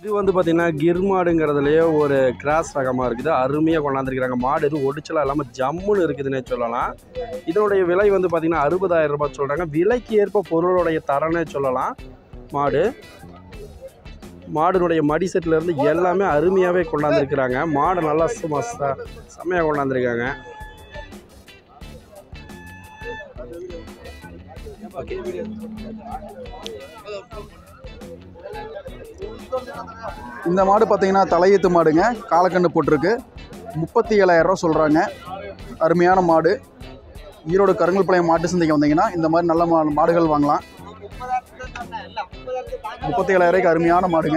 இது வந்து பார்த்தீங்கன்னா கிர் மாடுங்கிறதுலையே ஒரு கிராஸ் ரகமாக இருக்குது அருமையாக கொண்டாந்துருக்கிறாங்க மாடு எதுவும் ஒடிச்சலாம் இல்லாமல் ஜம்முன்னு இருக்குதுன்னே சொல்லலாம் இதனுடைய விலை வந்து பார்த்தீங்கன்னா அறுபதாயிரம் ரூபாய் சொல்கிறாங்க விலைக்கு ஏற்ப பொருளுடைய தரனே சொல்லலாம் மாடு மாடுனுடைய மடி செட்ல இருந்து எல்லாமே அருமையாகவே கொண்டாந்துருக்கிறாங்க மாடு நல்லா சும்மா ச- செம்மையாக கொண்டாந்துருக்காங்க இந்த மாடு பார்த்தீங்கன்னா தலையீத்து மாடுங்க காலக்கண்ணு போட்டிருக்கு முப்பத்தி ஏழாயிரம் ரூபா சொல்கிறாங்க அருமையான மாடு ஈரோடு கருங்கல்பாளையம் மாட்டு சந்தைக்கு வந்தீங்கன்னா இந்த மாதிரி நல்ல மா மாடுகள் வாங்கலாம் முப்பத்தி ஏழாயிரம் ரூபாய்க்கு அருமையான மாடுங்க